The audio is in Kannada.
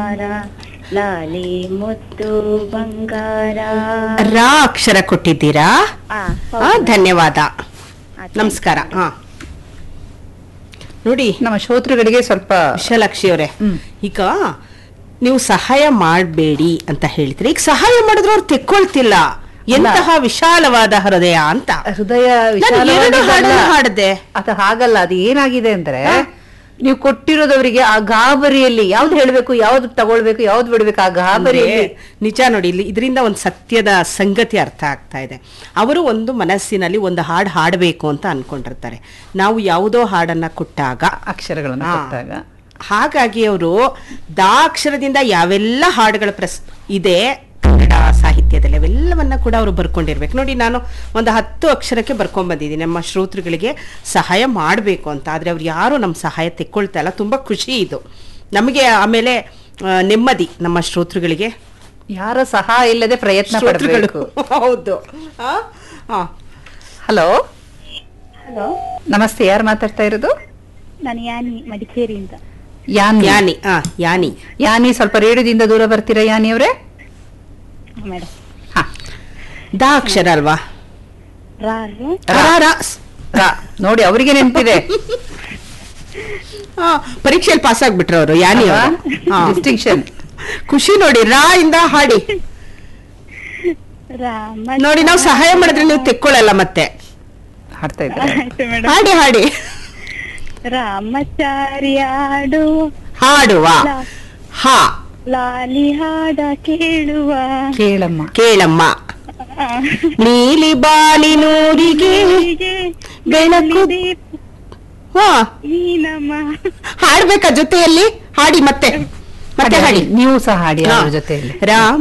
ಹಾರ ಲಾಲಿ ಮುತ್ತು ಬಂಗಾರ ರಾ ಅಕ್ಷರ ಕೊಟ್ಟಿದ್ದೀರಾ ಆ, ಆ, ಹೌದು. ಧನ್ಯವಾದ ಆ, ನಮಸ್ಕಾರ ಹಾ ನೋಡಿ ನಮ್ಮ ಶ್ರೋತೃಗಳಿಗೆ ಸ್ವಲ್ಪ ವಿಶಾಲಾಕ್ಷಿ ಅವರೇ ಹ್ಮ್. ಈಗ ನೀವು ಸಹಾಯ ಮಾಡಬೇಡಿ ಅಂತ ಹೇಳ್ತೀರಿ ಈಗ ಸಹಾಯ ಮಾಡಿದ್ರೆ ಅವ್ರು ತೆಕ್ಕೊಳ್ತಿಲ್ಲ ಎಂತಹ ವಿಶಾಲವಾದ ಹೃದಯ ಅಂತ ಹೃದಯ ನಾನು ಎರಡು ವಿಶಾಲವಾಗಿದ್ದಲ್ಲ. ಹಾಡನ್ನ ಹಾಡ್ದೆ. ಅದು ಹಾಗಲ್ಲ ಅದು ಏನಾಗಿದೆ ಅಂದ್ರೆ ನೀವು ಕೊಟ್ಟಿರೋದವರಿಗೆ ಆ ಗಾಬರಿಯಲ್ಲಿ ಯಾವ್ದು ಹೇಳ್ಬೇಕು ಯಾವ್ದು ತಗೊಳ್ಬೇಕು ಯಾವ್ದು ಬಿಡ್ಬೇಕು ಆ ಗಾಬರಿಯಲ್ಲಿ ಅಂದ್ರೆ ನಿಜ ನೋಡಿ ಇಲ್ಲಿ ಇದರಿಂದ ಒಂದು ಸತ್ಯದ ಸಂಗತಿ ಅರ್ಥ ಆಗ್ತಾ ಇದೆ ಅವರು ಒಂದು ಮನಸ್ಸಿನಲ್ಲಿ ಒಂದು ಹಾಡು ಹಾಡಬೇಕು ಅಂತ ಅನ್ಕೊಂಡಿರ್ತಾರೆ ನಾವು ಯಾವುದೋ ಹಾಡನ್ನ ಕೊಟ್ಟಾಗ ಅಕ್ಷರಗಳನ್ನು ಹಾ. ಕೊಟ್ಟಾಗ ಹಾಗಾಗಿ ಅವರು ದಾಕ್ಷರದಿಂದ ಯಾವೆಲ್ಲ ಹಾಡುಗಳ ಪ್ರಸ್ ಇದೆ ಕನ್ನಡ ಸಾಹಿತ್ಯದಲ್ಲಿ ಅವೆಲ್ಲವನ್ನ ಕೂಡ ಅವರು ಬರ್ಕೊಂಡಿರ್ಬೇಕು ನೋಡಿ ನಾನು ಒಂದು ಹತ್ತು ಅಕ್ಷರಕ್ಕೆ ಬರ್ಕೊಂಡ್ ಬಂದಿದ್ದೀನಿ ನಮ್ಮ ಶ್ರೋತೃಗಳಿಗೆ ಸಹಾಯ ಮಾಡಬೇಕು ಅಂತ ಆದ್ರೆ ಅವ್ರು ಯಾರು ನಮ್ಮ ಸಹಾಯ ತೆಕ್ಕೊಳ್ತಾ ಇಲ್ಲ ತುಂಬಾ ಖುಷಿ ಇದು ನಮಗೆ ಆಮೇಲೆ ಆ, ನೆಮ್ಮದಿ ನಮ್ಮ ಶ್ರೋತೃಗಳಿಗೆ ಯಾರ ಸಹಾಯ ಇಲ್ಲದೆ ಪ್ರಯತ್ನ ಶ್ರೋತೃಗಳು ಪಡಬೇಕು ಹೌದು ಆ? ಆ. ಹಲೋ ಹಲೋ ನಮಸ್ತೆ ಯಾರು ಮಾತಾಡ್ತಾ ಇರೋದು ನಾನು ಯಾನಿ ಮಡಿಕೇರಿಯಿಂದ ಯಾನಿ ಯಾನಿ ಆ ಯಾನಿ ಯಾನಿ ಸ್ವಲ್ಪ ರೇಡಿಯೋದಿಂದ ದೂರ ಬರ್ತೀರಾ ಯಾನಿ ಅವರೇ ಮೇಡಮ್ ಹಾ ದಾ ಅಕ್ಷರ ಅಲ್ವಾ ರಾರು ರಾ, ರಾ. ರಾ. ನೋಡಿ ಅವರಿಗೆ ನೆನಪಿದೆ ಆ, ಪರೀಕ್ಷೆಯಲ್ಲಿ ಪಾಸ್ ಆಗ್ಬಿಟ್ರು ಅವರು ಯಾನಿ ಅವರು ಆ. ಡಿಸ್ಟಿಂಕ್ಷನ್ ಖುಷಿ ನೋಡಿ ರಾ ಇಂದ ಹಾಡಿ ರಾಮ ನೋಡಿ ನಾವು ಸಹಾಯ ಮಾಡಿದ್ರೆ ನೀವು ತೆಕ್ಕೊಳ್ಳಲ್ಲ ಮತ್ತೆ ಹಾಡ್ತಾ ಇದ್ದಾರೆ ಆಯ್ತು ಮೇಡಮ್ ಹಾಡಿ ಹಾಡಿ ರಾಮಚಾರ್ಯಾಡು ಹಾಡುವ ಹಾ ಲಾಲಿ ಹಾಡ ಕೇಳುವ ಕೇಳಮ್ಮ ಕೇಳಮ್ಮ ಆ, ನೀಲಿ ಬಾಲಿನೂರಿಗೆ ಹೀಗೆ ಬೆಳಕು ದೀಪ ಹಾ ನೀನಮ್ಮ ಹಾಡ್ಬೇಕಾ ಜೊತೆಯಲ್ಲಿ ಹಾಡಿ ಮತ್ತೆ ಮತ್ತೆ ಹಾಡಿ ನೀವು ಸಹ ಹಾಡಿ ಹಾ. ಅವ್ರ ಜೊತೆಯಲ್ಲಿ ರಾಮ